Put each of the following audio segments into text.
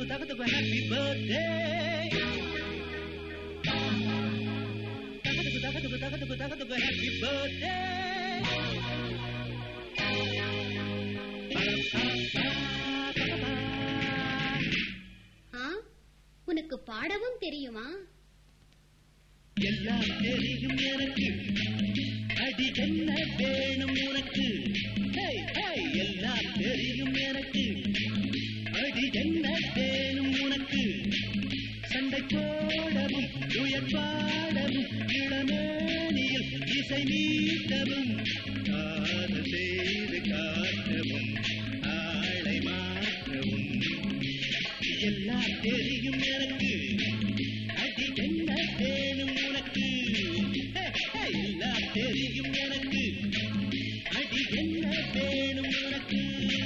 தகத்துக்கு happy birthday தகத்துக்கு தகத்துக்கு தகத்துக்கு தகத்துக்கு ஹாப்பி பர்த்டே ஆ உனக்கு பாடவும் தெரியுமா எல்லாம் தெரியும் எனக்கு அடி என்ன வேணும் உனக்கு ஹேய், ஹேய், எல்லாம் தெரியும் எனக்கு அடி என்ன வேணும் உனக்கு சண்டை போடவும் துயர் பாடவும் இளமேனியில் இசை மீட்டவும் காதல் செய்து காட்டவும் ஆளை மாற்றவும் எல்லாம் தெரியும் எனக்கு அடி என்ன வேணும் உனக்கு ஹே, ஹே, எல்லாம் தெரியும் எனக்கு அடி என்ன வேணும் உனக்கு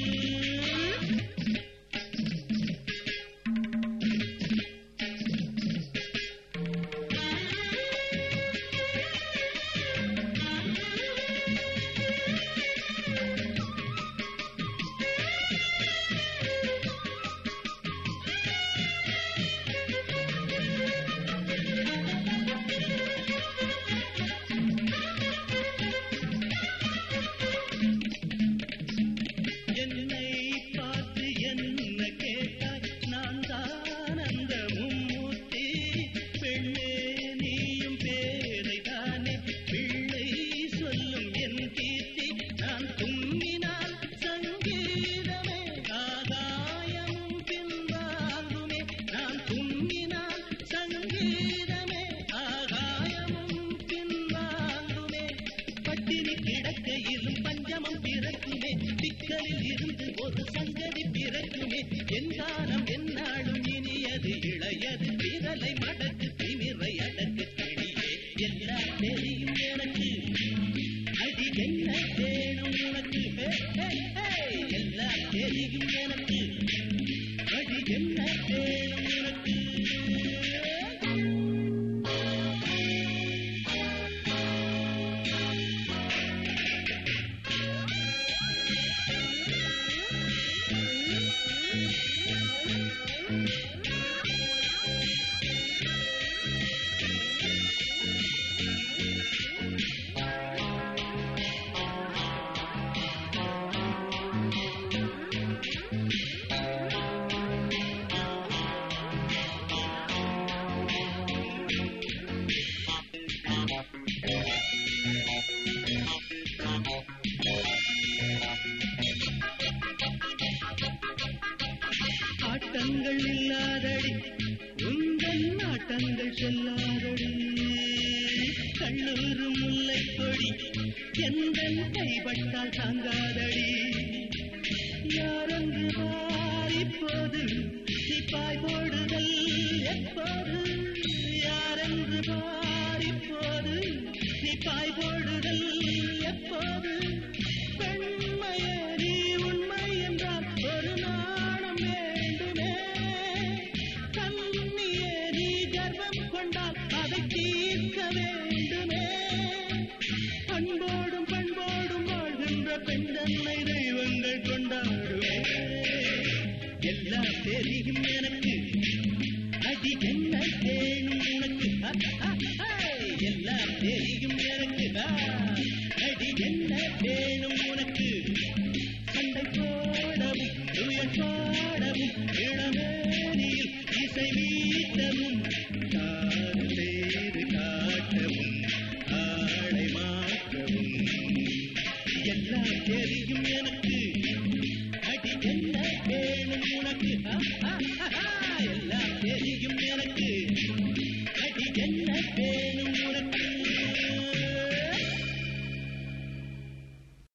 என்னை பார்த்து என்ன கேட்டாய் நான் தான் அந்த மும்மூர்த்தி பெண்ணே நீயும் பேரை தானே பிள்ளை சொல்லும் என் கீர்த்தி நான் தும்மினால் சங்கீதமே ஆகாயமும் பின்வாங்குமே நான் தும்மினால் சங்கீதமே ஆகாயமும் பின்வாங்குமே பட்டினி கிடக்கையிலும் பஞ்சமம் பிறக்குமே திக்கலில் இருந்து ஒரு சங்கதி பிறக்குமே எந்தானம் என்னாலும் இனியது இளையது விரலை மடக்கு திமிரை அடக்கு கிளியே எல்லாம் தெரியும் எனக்கு அடி என்ன வேணும் உனக்கு ஹே, ஹே, ஹே, எல்லாம் தெரியும் எனக்கு அடி என்ன வேணும் உனக்கு ஆட்டங்கள் இல்லாதடி உங்கள் நாட்டங்கள் செல்லாதடி கண்ணூரு முல்லை கொடி எந்த கைப்பட்டால் தாங்காதடி யாரென்று மாறிப்போது சிப்பாய் போடுதல் எப்போது யாரென்று மாறிப்போது சிப்பாய் போடுதல் எப்போது பெண்மையே நீ உண்மை என்றால் ஒரு நாணம் வேண்டுமே கண்ணியே நீ கர்வம் கொண்டால் அதை தீர்க்க வேண்டுமே அன்போடும் பண்போடும் வாழ்கின்ற பெண்தன்னை தெய்வங்கள் கொண்டாடுவே எல்லாம் தெரியும் எனக்கு அடி என்ன வேணும் உனக்கு அ, அ, அ, எல்லாம் தெரியும் எனக்கு ஆ, அடி என்ன வேணும் உனக்கு சண்டை போடவும் துயர் பாடவும் இளமேனியில் இசை வீட்டவும் காதல் செய்து காட்டவும் ஆளை மாற்றவும் எல்லாம் தெரியும் எனக்கு